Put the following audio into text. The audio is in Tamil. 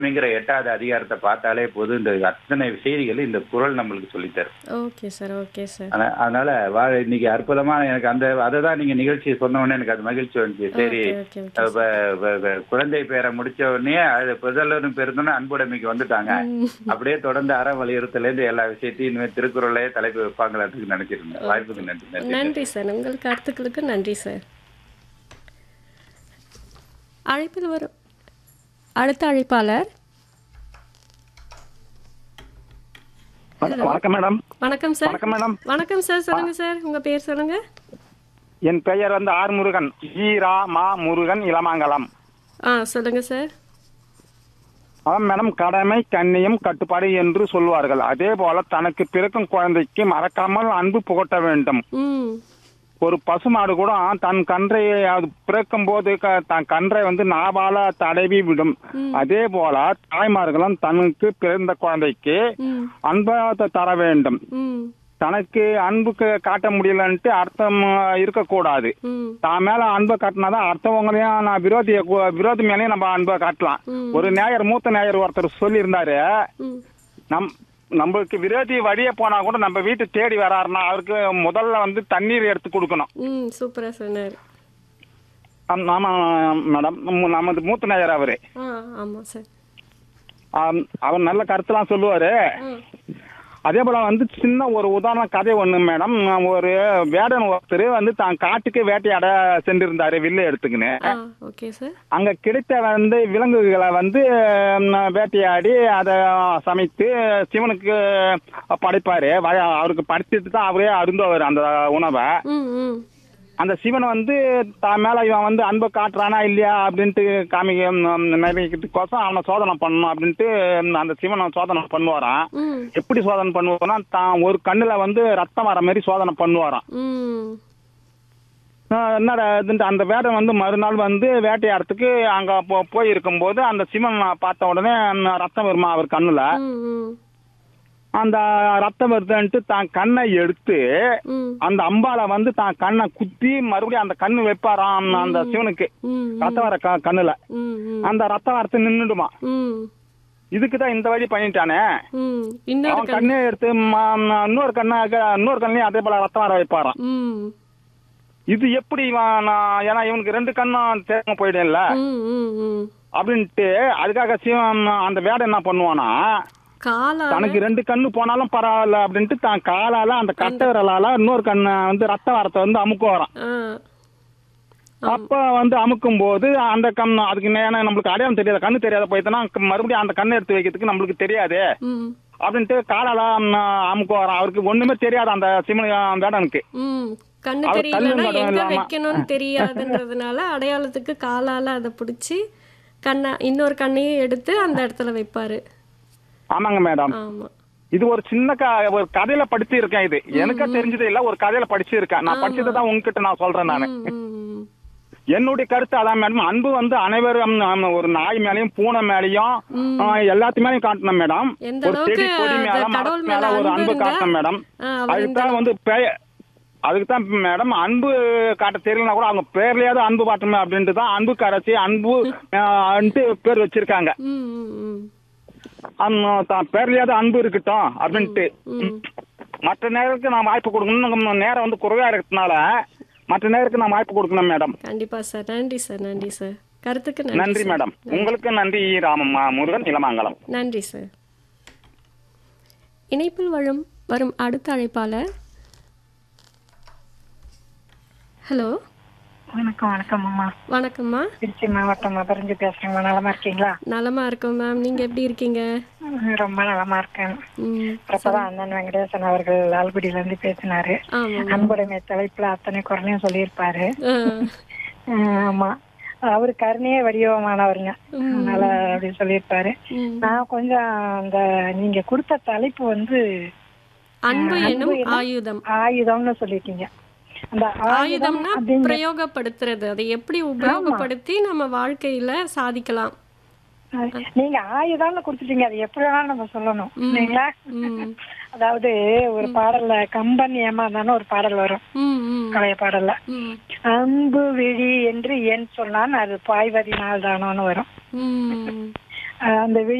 அப்படிங்கிற எட்டாவது அதிகாரத்தை பார்த்தாலே போதும் இந்த அத்தனை செய்திகள் இந்த குரல் நம்மளுக்கு சொல்லித் தரும் ஓகே சார் ஓகே சார் ஆனா- அதனால வா இன்னைக்கு அற்புதமா எனக்கு அந்த அதை தான் நீங்க நிகழ்ச்சி சொன்ன உடனே எனக்கு அது மகிழ்ச்சி வந்துச்சு சரி ஓகே ஓகே அஹ் வ- வ- வ- குழந்தை பேரை முடிச்ச உடனே அது புதல்வரும் பெருந்தோன்னு அன்புடைமைக்கு வந்துட்டாங்க அப்படியே தொடர்ந்து அற வலியுறுத்தல இருந்து எல்லா விஷயத்தையும் இனிமேல் திருக்குறளே தலைப்பு வைப்பாங்களான்னு நினைச்சிருந்தேன் வாய்ப்புக்கு நன்றி நன்றி நன்றி சார் உங்கள் கருத்துக்களுக்கு நன்றி சார் அழைப்பில் வரும் அடுத்த அழைப்பாளர் வணக்கம் மேடம் வணக்கம் சார் வணக்கம் மேடம் வணக்கம் சார் சொல்லுங்க சார் உங்க பேர் சொல்லுங்க என் பெயர் வந்து ஆர் முருகன் ஈரா மா முருகன் இளமாங்கலம் ஆ சொல்லுங்க சார் அதான் மேடம் கடமை கண்ணியம் கட்டுப்பாடு என்று சொல்வார்கள் அதே போல தனக்கு பிறக்கும் குழந்தைக்கு மறக்காமல் அன்பு புகட்ட வேண்டும் ம் ஒரு பசுமாடு கூட தன் கன்றை அது பிறக்கும் போது க- தன் கன்றை வந்து நாவால தடவி விடும் அதே போல தாய்மார்களும் தனக்கு பிறந்த குழந்தைக்கு ம் அன்பை தர வேண்டும் ம் தனக்கு அன்புக்கு காட்ட முடியலன்ட்டு அர்த்தம் அஹ், இருக்கக்கூடாது ம் தான் மேல அன்பை காட்டினாதான் அடுத்தவங்களையும் நான் விரோதிய கு- விரோதி மேலேயும் நம்ம அன்பை காட்டலாம் ம். ஒரு நேயர் மூத்த நேயர் ஒருத்தர் சொல்லியிருந்தாரு ம் நம் நம்மளுக்கு விரோதி வழியே போனா கூட நம்ம வீட்டு தேடி வராருன்னா அவருக்கு முதல்ல வந்து தண்ணீர் எடுத்து கொடுக்கணும் ம் சூப்பராக சொன்னார் ஆம், ஆமா மேடம் நம்ம- நமது மூத்த நேயர் அவரு ஆ ஆமாம் சார் ஆம், அவர் நல்ல கருத்துலாம் சொல்லுவாரு ஆ அதே போல வந்து சின்ன ஒரு உதாரண கதை ஒண்ணு மேடம் ஒரு வேடன் ஒருத்தர் வந்து தான் காட்டுக்கு வேட்டையாட சென்றிருந்தாரு வில்லை எடுத்துக்கின்னு ஆ ஓகே சார் அங்க கிடைத்த வந்து விலங்குகளை வந்து ம், வேட்டையாடி அதை சமைத்து சிவனுக்கு படைப்பாரு வ- அவருக்கு படைச்சிட்டு தான் அவரே அருந்தவர் அந்த உணவை ம் ம் அந்த சிவன் வந்து தான் மேல இவன் வந்து அன்பை காட்டுறானா இல்லையா அப்படின்ட்டு காமிக்க ம், நினைக்கிறதுக்கோசம் அவனை சோதனை பண்ணணும் அப்படின்ட்டு ம், அந்த சிவனை சோதனை பண்ணுவாராம் ம் எப்படி சோதனை பண்ணுவானா தான் ஒரு கண்ணுல வந்து ரத்தம் வர மாதிரி சோதனை பண்ணுவாராம் ம் ஆஹ் என்னடா இதுன்ட்டு அந்த வேடம் வந்து மறுநாள் வந்து வேட்டையாடுறதுக்கு அங்க போ- போய் இருக்கும்போது அந்த சிவன் பார்த்த உடனே ம், ரத்தம் வருமா அவர் கண்ணுல ம் ம் அந்த ரத்தம் வருதுன்ட்டு தான் கண்ணை எடுத்து ம் அந்த அம்பால வந்து தான் கண்ணை குத்தி மறுபடியும் அந்த கண்ணு வைப்பாராம் அந்த சிவனுக்கு ம் ரத்தம் வர க- கண்ணுல ம் ம் அந்த ரத்தம் வரத்து நின்னுடுமா ம் இதுக்கு தான் இந்த வழி பண்ணிட்டானே ம் இன்னொரு அவன் கண் கண்ணை எடுத்து ம- ம- இன்னொரு கண்ணை இன்னொரு கண்ணையும் அதே போல ரத்தம் வர வைப்பாராம் ம் இது எப்படி இவன் நான் ஏன்னா இவனுக்கு ரெண்டு கண்ணும் தேங்க போயிடும்ல ம் ம் ம் அப்படின்ட்டு அதுக்காக சிவன் அந்த வேடை என்ன பண்ணுவானா காலால தனக்கு ரெண்டு கண்ணு போனாலும் பரவாயில்ல அப்படின்ட்டு தான் காலால அந்த கட்டை விரலால இன்னொரு கண்ணை வந்து ரத்த வாரத்தை வந்து அமுக்கு வரான் ஆ அப்ப வந்து அமுக்கும் போது அந்த கண் அதுக்கு நேரம் நம்மளுக்கு அடையாளம் தெரியாத கண்ணு தெரியாத போயிட்டுனா மறுபடியும் அந்த கண்ணை எடுத்து வைக்கிறதுக்கு நம்மளுக்கு தெரியாது ம் அப்படின்ட்டு காலால ம், அமுக்கு வரான் அவருக்கு ஒண்ணுமே தெரியாது அந்த சிவன் வேடனுக்கு ம் கண்ணு அவர் தெரியலன்னா கண்ணு மட்டும் எங்க இல்லாம- வைக்கணும்னு தெரியாதுன்றதுனால அடையாளத்துக்கு காலால அதை பிடிச்சி கண்ணை இன்னொரு கண்ணையும் எடுத்து அந்த இடத்துல வைப்பாரு ஆமாங்க மேடம் ஆமா இது ஒரு சின்ன க ஒரு கதையில படிச்சு இருக்கேன் இது எனக்கே தெரிஞ்சது இல்ல ஒரு கதையில படிச்சு இருக்கேன் நான் படிச்சதை தான் உங்ககிட்ட நான் சொல்றேன் நானு ம், ம், என்னுடைய கருத்து அதான் மேடம் அன்பு வந்து அனைவரும் ஆம், ஒரு நாய் மேலயும் பூனை மேலயும் ஆ, எல்லாத்து மேலயும் காட்டணும் மேடம் எந்த ஒரு செடி அளவுக்கு கொடி மேல அந்த கடவுள் மரத்து மேல மேல ஒரு அன்பு அன்பு இருந்தா, காட்டணும் மேடம் ஆ, அவர் அதுக்கு இந்த தான் வந்து பெயர் அதுக்கு தான் மேடம் அன்பு காட்ட தெரியலனா கூட அவங்க பேர்லயாவது அன்பு காட்டணும் அப்படின்ட்டு தான் அன்பு கரைச்சி அன்பு ஆ, ன்ட்டு பேர் வச்சிருக்காங்க ம், ம், ம், அந்த தான் பேர்லயாவது அன்பு இருக்கட்டும் அப்படின்ட்டு ம். மற்ற நேரத்துக்கு நான் வாய்ப்பு கொடுக்கணும் நம்ம நேரம் வந்து குறைவா இருக்கிறதுனால மற்ற நேரத்துக்கு நான் வாய்ப்பு கொடுக்கணும் மேடம் கண்டிப்பா சார் நன்றி சார் நன்றி சார் கருத்துக்கு நன்றி நன்றி சார். மேடம் உங்களுக்கு நன்றி ராமம்மா முருகன் இளமாங்கலம் நன்றி சார் இணைப்பில் வரும் வரும் அடுத்த அழைப்பாளர் ஹலோ வணக்கம் வணக்கம் அம்மா வணக்கம்மா திருச்சி மாவட்டம் மதுரஞ்சு பேசுறேங்கம்மா நலமா இருக்கீங்களா நலமா இருக்கோம் மேம் நீங்க எப்படி இருக்கீங்க ம், ரொம்ப நலமா இருக்கேன் ம் அப்பதான் அண்ணன் வெங்கடேசன் அவர்கள் லால்குடியில இருந்து பேசினாரு ஆமாம் அன்புடைமை தலைப்புல அத்தனை குரலையும் சொல்லியிருப்பாரு ஆ ம், ஆமா அவரு கருணையே வடிவமானவருங்க அதனால அப்படி சொல்லியிருப்பாரு ம். நான் கொஞ்சம் அந்த நீங்க கொடுத்த தலைப்பு வந்து அன்பு எனும் ஆயுதம் ஆயுதம்னு சொல்லிட்டீங்க அந்த ஆயுதம் ஆயுதம்னா அப்படிங்கிற பிரயோகப்படுத்துறது அதை எப்படி உபயோகப்படுத்தி நம்ம வாழ்க்கையில சாதிக்கலாம் நீங்க ஆயுதம்னு கொடுத்துட்டீங்க அது எப்படி வேணாலும் நம்ம சொல்லணும் இல்லைங்களா ம். அதாவது ஒரு பாடல்ல கம்பன் ஏமாந்தான ஒரு பாடல் வரும் ம் ம் பழைய பாடல்ல ம் அன்பு விழி என்று ஏன் சொன்னான் அது பாய்வதினால் தானோன்னு வரும் ம் அஹ் அந்த